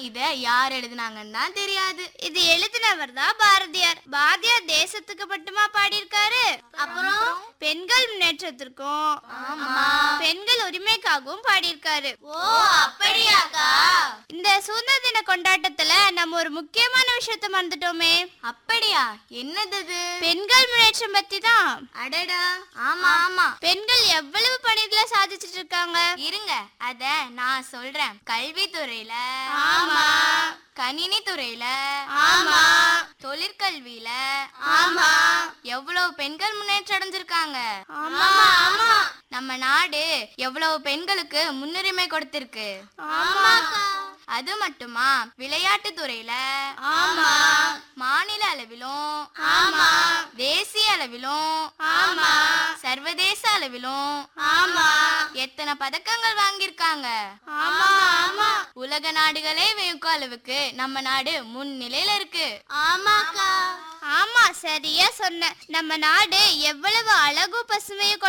இத யார் எழுதுனாங்கன்னு தான் தெரியாது இது எழுதினவர் தான் பாரதியார் பாரதியார் தேசத்துக்கு மட்டுமா பாடியிருக்காரு அப்புறம் பெண்கள் முன்னேற்றத்திற்கும் பெண்கள் உரிமைக்காகவும் பாடியிருக்காரு ஓ அப்படியாக்கா இந்த சுதந்திர தின கொண்டாட்டத்துல நம்ம ஒரு முக்கியமான விஷயத்த மறந்துட்டோமே அப்படியா என்னது இது? பெண்கள் முன்னேற்றம் பத்தி தான் அடடா ஆமா ஆமா பெண்கள் எவ்வளவு பணிகளை சாதிச்சிட்டு இருக்காங்க இருங்க அத நான் சொல்றேன் கல்வித்துறையில ஆமா. கணினி துறையில ஆமா. தொழிற்கல்வியில ஆமா. எவ்வளவு பெண்கள் முன்னேற்றம் அடைஞ்சிருக்காங்க ஆமா ஆமா நம்ம நாடு எவ்வளவு பெண்களுக்கு முன்னுரிமை கொடுத்திருக்கு ஆமாக்கா அது மட்டுமா விளையாட்டு துறையில ஆமா மாநில அளவிலும் ஆமா தேசிய அளவிலும் ஆமா சர்வதேச அளவிலும் ஆமா எத்தனை பதக்கங்கள் வாங்கியிருக்காங்க ஆமா ஆமா உலக நாடுகளே வியக்கும் அளவுக்கு நம்ம நாடு முன்னிலையில இருக்கு ஆமாக்கா ஆமா சரியா சொன்ன நம்ம நாடு எவ்வளவு அழகும் பசுமையும் கொண்ட